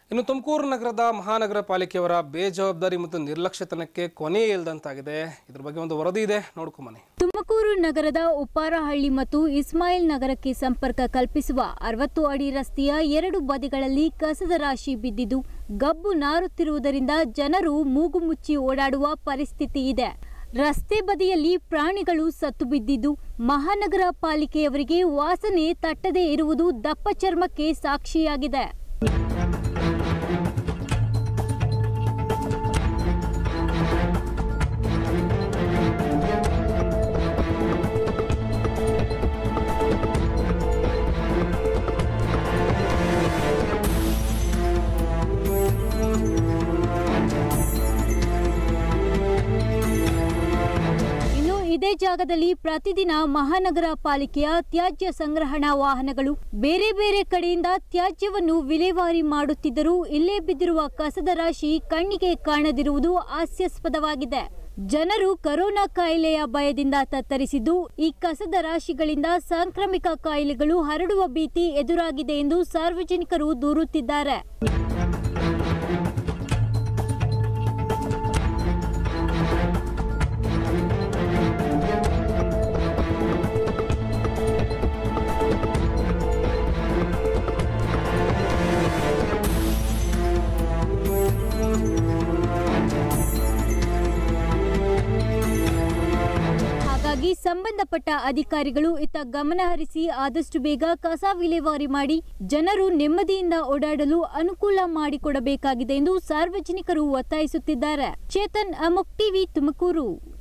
ಇನ್ನು ತುಮಕೂರು ನಗರದ ಮಹಾನಗರ ಪಾಲಿಕೆಯವರ ಬೇಜವಾಬ್ದಾರಿ ಮತ್ತು ನಿರ್ಲಕ್ಷ್ಯತನಕ್ಕೆ ಕೊನೆ ಇಲ್ದಂತಾಗಿದೆ ಇದ್ರ ಬಗ್ಗೆ ಒಂದು ವರದಿ ಇದೆ ನೋಡ್ಕೊಂಬನ್ನಿ ತುಮಕೂರು ನಗರದ ಉಪ್ಪಾರಹಳ್ಳಿ ಮತ್ತು ಇಸ್ಮಾಯಿಲ್ ನಗರಕ್ಕೆ ಸಂಪರ್ಕ ಕಲ್ಪಿಸುವ ಅರವತ್ತು ಅಡಿ ರಸ್ತೆಯ ಎರಡು ಬದಿಗಳಲ್ಲಿ ಕಸದ ರಾಶಿ ಬಿದ್ದಿದ್ದು ಗಬ್ಬು ನಾರುತ್ತಿರುವುದರಿಂದ ಜನರು ಮೂಗು ಮುಚ್ಚಿ ಓಡಾಡುವ ಪರಿಸ್ಥಿತಿ ಇದೆ ರಸ್ತೆ ಬದಿಯಲ್ಲಿ ಪ್ರಾಣಿಗಳು ಸತ್ತು ಬಿದ್ದಿದ್ದು ಮಹಾನಗರ ಪಾಲಿಕೆಯವರಿಗೆ ವಾಸನೆ ತಟ್ಟದೇ ಇರುವುದು ದಪ್ಪ ಚರ್ಮಕ್ಕೆ ಸಾಕ್ಷಿಯಾಗಿದೆ ಇನ್ನು ಇದೇ ಜಾಗದಲ್ಲಿ ಪ್ರತಿದಿನ ಮಹಾನಗರ ಪಾಲಿಕೆಯ ತ್ಯಾಜ್ಯ ಸಂಗ್ರಹಣಾ ವಾಹನಗಳು ಬೇರೆ ಬೇರೆ ಕಡೆಯಿಂದ ತ್ಯಾಜ್ಯವನ್ನು ವಿಲೇವಾರಿ ಮಾಡುತ್ತಿದ್ದರೂ ಇಲ್ಲೇ ಬಿದ್ದಿರುವ ಕಸದ ರಾಶಿ ಕಣ್ಣಿಗೆ ಕಾಣದಿರುವುದು ಹಾಸ್ಯಾಸ್ಪದವಾಗಿದೆ ಜನರು ಕರೋನಾ ಕಾಯಿಲೆಯ ಭಯದಿಂದ ತತ್ತರಿಸಿದ್ದು ಈ ಕಸದ ರಾಶಿಗಳಿಂದ ಸಾಂಕ್ರಾಮಿಕ ಕಾಯಿಲೆಗಳು ಹರಡುವ ಭೀತಿ ಎದುರಾಗಿದೆ ಎಂದು ಸಾರ್ವಜನಿಕರು ದೂರುತ್ತಿದ್ದಾರೆ ಹಾಗಾಗಿ ಸಂಬಂಧಪಟ್ಟ ಅಧಿಕಾರಿಗಳು ಇತ್ತ ಗಮನ ಹರಿಸಿ ಆದಷ್ಟು ಬೇಗ ಕಸ ವಿಲೇವಾರಿ ಮಾಡಿ ಜನರು ನೆಮ್ಮದಿಯಿಂದ ಓಡಾಡಲು ಅನುಕೂಲ ಮಾಡಿಕೊಡಬೇಕಾಗಿದೆ ಎಂದು ಸಾರ್ವಜನಿಕರು ಒತ್ತಾಯಿಸುತ್ತಿದ್ದಾರೆ ಚೇತನ್ ಅಮುಕ್ ಟಿವಿ ತುಮಕೂರು